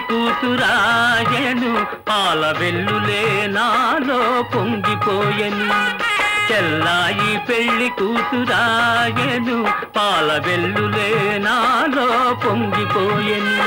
కూతురాయను పాల వెల్లులే నాలో పొంగిపోయెను చెల్లాయి పెళ్లి కూతురాయను పాల వెల్లులే నాలో పొంగిపోయెను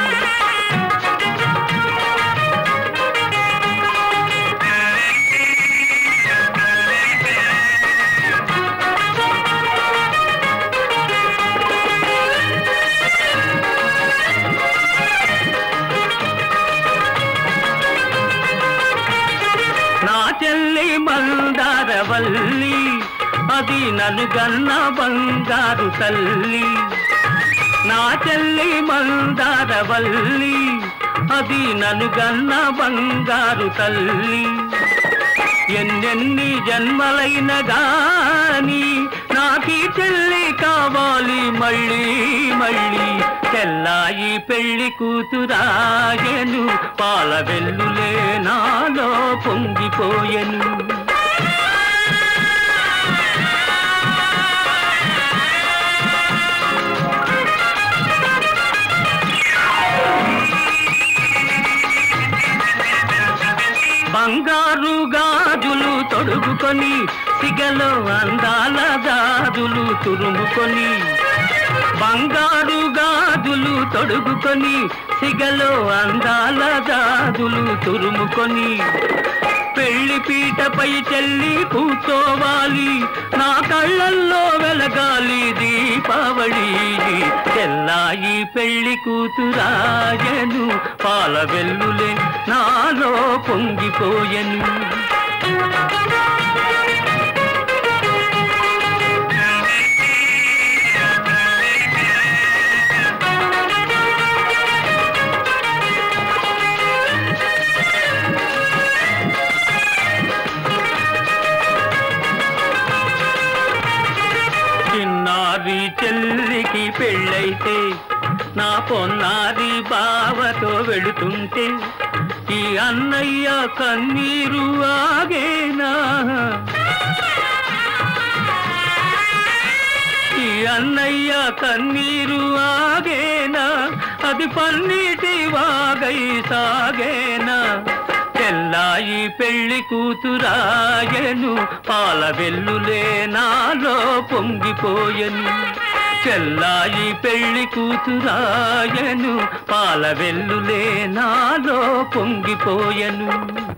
నా చెల్లి మందారవల్లి అది నన్ను గన్న బంగారు తల్లి నా చెల్లి మందారవల్లి అది నన్ను గన్న బంగారు తల్లి ఎన్నెన్ని జన్మలైన గాని నాకీ చెల్లి కావాలి మళ్ళీ మళ్ళీ చెల్లాయి పెళ్లి కూతురాయను పాల వెల్లులే నాలో పొంగిపోయెను బంగారు గాజులు తొడుగుకొని సిగలో అందాల గాజులు తురుముకొని బంగారు గాజులు తొడుగుకొని సిగలో అందాల గాజులు తురుముకొని పెళ్లి పీటపై చెల్లి కూర్చోవాలి నా కళ్ళల్లో వెలగాలి దీపావళి చెల్లాయి పెళ్లి కూతురాయను పాల వెల్లులే నాలో పొంగిపోయెను చిన్నారి చెల్లికి పెళ్ళైతే నా పొన్నారి బావతో వెళుతుంటే ఈ అన్నయ్య కన్నీరు ఆగేనా ఈ అన్నయ్య కన్నీరు ఆగేనా అది పన్నీటి వాగై సాగేనా చెల్లాయి పెళ్లి కూతురాయను పాల వెల్లులే నాలో పొంగిపోయెను చెల్లాయి పెళ్లి కూతురాయను పాల వెల్లులే నాలో పొంగిపోయెను